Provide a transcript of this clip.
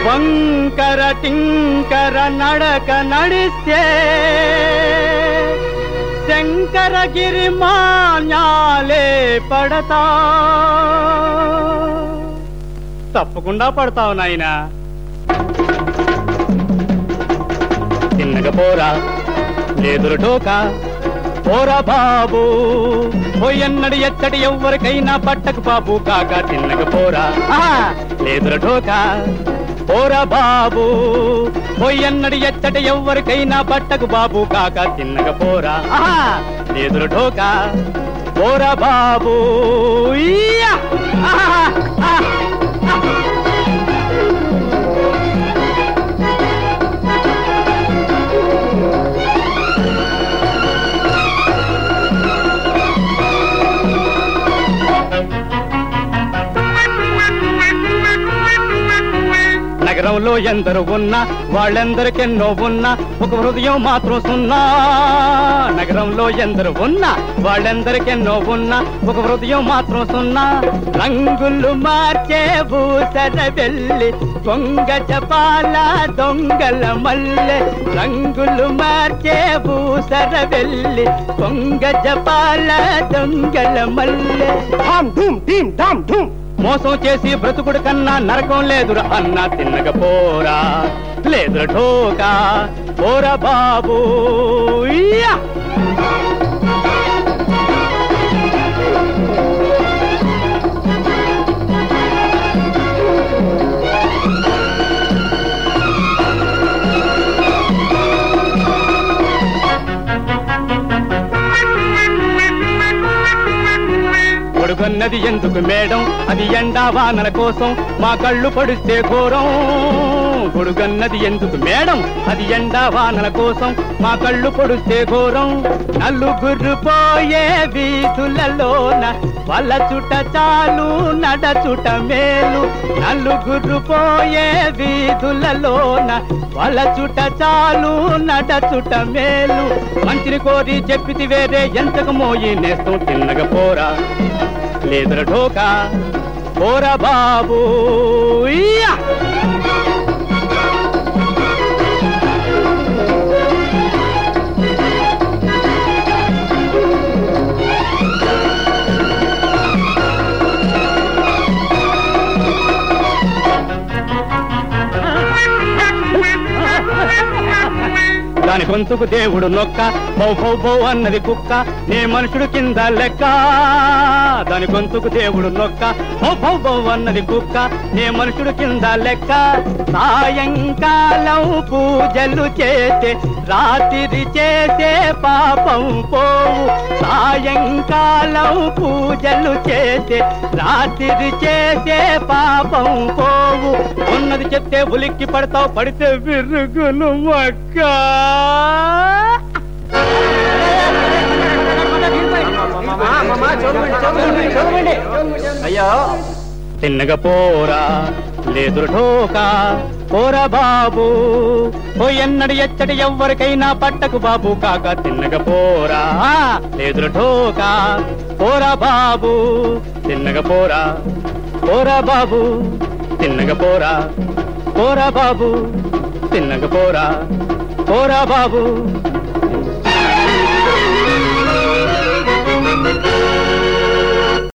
వంకర టింకర నడక నడిస్తే శంకరగిరి మాన్యాలే పడతా తప్పకుండా పడతావు నాయనా చిన్నగా పోరా లేదురు టోకా పోరా బాబు పోయన్నడు ఎచ్చటి ఎవ్వరికైనా పట్టకు బాబు కాక చిన్నగా పోరా ఆహా! లేదురు టోకా పోరా బాబు పోయన్నడు ఎచ్చటి ఎవ్వరికైనా పట్టకు బాబు కాక చిన్నగా పోరా ఆహా! లేదురు టోకా పోరా బాబు ఇయ్యా! ఆహా! ఆహా! నగరంలో ఎందరు ఉన్నా వాళ్ళెందరికెన్నో ఉన్నా ఒక హృదయం మాత్రం సున్నా నగరంలో ఎందరు ఉన్నా వాళ్ళెందరికెన్నో ఉన్నా ఒక హృదయం మాత్రం సున్నా రంగులు మార్చే భూసర వెళ్ళి దొంగ చపాల దొంగల మల్లె రంగులు మార్చే భూసర వెళ్ళి దొంగ జపాల దొంగల మల్లె ధామ్ ధూమ్ ధీమ్ ధామ్ ధూమ్ మోసం చేసి బ్రతుకుడు కన్నా నరకం లేదురా అన్న తిన్నగ పోరా లేదురా ఠోకా పోరా బాబు ఇయ్యా! పొడుగన్నది ఎందుకు మేడం అది ఎండా వానల కోసం మా కళ్ళు పడిస్తే ఘోరం పొడుగన్నది ఎందుకు మేడం అది ఎండా వానల కోసం మా కళ్ళు పొడిస్తే ఘోరం నలుగురు పోయే వీధులలోన వలచుట చాలు నడచుట మేలు నలుగురు పోయే వీధులలోన వలచుట చాలు నడచుట మేలు మంచిని కోరి చెప్పితి వేరే ఎంతకు మోయి నేస్తం తిన్నగ పోరా లేదుర ఢోకా పోరా బాబు ఇయ్యా! దాని గొంతుకు దేవుడు నొక్క బౌ బౌ బౌ అన్నది కుక్క నే మనుషుడు కింద లెక్క దాని గొంతుకు దేవుడు నొక్క బౌ బౌ బౌ అన్నది కుక్క నే మనుషుడు కింద లెక్క సాయంకాలం పూజలు చేసే రాత్రి చేసే పాపం పోవు సాయంకాలం పూజలు చేసే రాత్రి చేసే పాపం పోవు ఉన్నది చెప్తే ఉలిక్కి పడతావు పడితే విరుగులు మక్క అయ్యో తిన్నగ పోరా లేదు ఠోకా పోరా బాబు పోయన్నడు ఎచ్చటి ఎవ్వరికైనా పట్టకు బాబు కాక తిన్నగ పోరా లేదు ఠోకా పోరా బాబు తిన్నగ పోరా పోరా బాబు తిన్నగ పోరా పోరా బాబు తిన్నగ పోరా పోరా బాబు